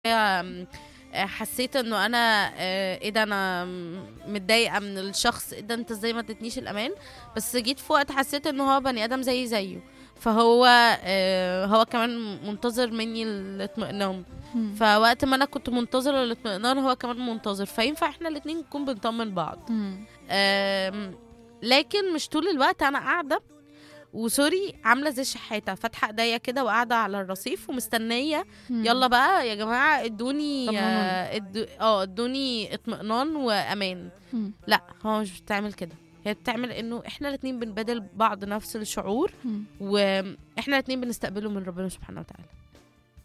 آمم، آآ حسيت إنه أنا آآ إيه ده أنا م متضايقة من الشخص، إيه ده أنت إزاي ما اديتنيش الأمان، بس جيت في وقت حسيت إن هو بني آدم زيي زيه، فهو آآ هو كمان منتظر مني الاطمئنان، إمم. فوقت ما أنا كنت منتظرة الاطمئنان هو كمان منتظر، فينفع إحنا الاتنين نكون بنطمن بعض. إمم. آمم، لكن مش طول الوقت أنا قاعدة وسوري عاملة زي الشحاتة، فاتحة إيديّا كده وقاعدة على الرصيف ومستنية إمم. يالّا بقى يا جماعة ادوني طمنوني. اد آه ادوني اطمئنان وأمان، إمم. لأ هو مش بتعمل كده، هي بتعمل إنه إحنا الاتنين بنبادل بعض نفس الشعور، إمم. وإحنا الاتنين بنستقبله من ربنا سبحانه وتعالى.